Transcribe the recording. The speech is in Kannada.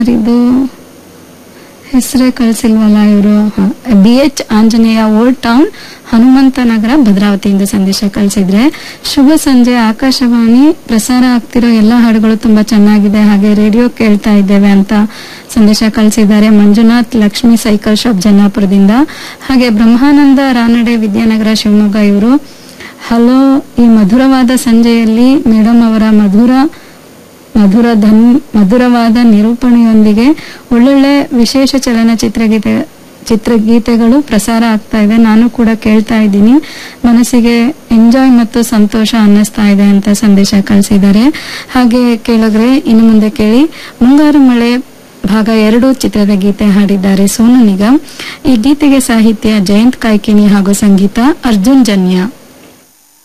ಇದು ಹೆಸರೇ ಕಳಿಸಿಲ್ವಲ್ಲ ಇವರು B H Anjaneya old town Hanumantha Nagara ಭದ್ರಾವತಿಯಿಂದ ಸಂದೇಶ ಕಳಿಸಿದ್ರೆ ಶುಭ ಸಂಜೆ ಆಕಾಶವಾಣಿ ಪ್ರಸಾರ ಆಗ್ತಿರೋ ಎಲ್ಲ ಹಾಡುಗಳು ತುಂಬಾ ಚೆನ್ನಾಗಿದೆ ಹಾಗೆ ರೇಡಿಯೋ ಕೇಳ್ತಾ ಇದ್ದೇವೆ ಅಂತ ಸಂದೇಶ ಕಳಿಸಿದ್ದಾರೆ ಮಂಜುನಾಥ್ ಲಕ್ಷ್ಮಿ ಸೈಕಲ್ ಶಾಪ್ ಜನ್ನಾಪುರದಿಂದ ಹಾಗೆ ಬ್ರಹ್ಮಾನಂದ ರಾನಡೆ ವಿದ್ಯಾನಗರ ಶಿವಮೊಗ್ಗ ಇವರು ಹಲೋ ಈ ಮಧುರವಾದ ಸಂಜೆಯಲ್ಲಿ ಮೇಡಮ್ ಅವರ ಮಧುರ ಮಧುರ ಧನ್ ಮಧುರವಾದ ನಿರೂಪಣೆಯೊಂದಿಗೆ ಒಳ್ಳೊಳ್ಳೆ ವಿಶೇಷ ಚಲನಚಿತ್ರ ಗೀತೆ ಚಿತ್ರಗೀತೆಗಳು ಪ್ರಸಾರ ಆಗ್ತಾ ಇದೆ ನಾನು ಕೂಡ ಕೇಳ್ತಾ ಇದ್ದೀನಿ ಮನಸ್ಸಿಗೆ ಎಂಜಾಯ್ ಮತ್ತು ಸಂತೋಷ ಅನ್ನಿಸ್ತಾ ಇದೆ ಅಂತ ಸಂದೇಶ ಕಳಿಸಿದ್ದಾರೆ ಹಾಗೆ ಕೇಳಿದ್ರೆ ಇನ್ನು ಮುಂದೆ ಕೇಳಿ ಮುಂಗಾರು ಮಳೆ ಭಾಗ ಎರಡು ಚಿತ್ರದ ಗೀತೆ ಹಾಡಿದ್ದಾರೆ ಸೋನು ನಿಗಮ್ ಈ ಗೀತೆಗೆ ಸಾಹಿತ್ಯ ಜಯಂತ್ ಕಾಯ್ಕಿಣಿ ಹಾಗೂ ಸಂಗೀತ ಅರ್ಜುನ್ ಜನ್ಯ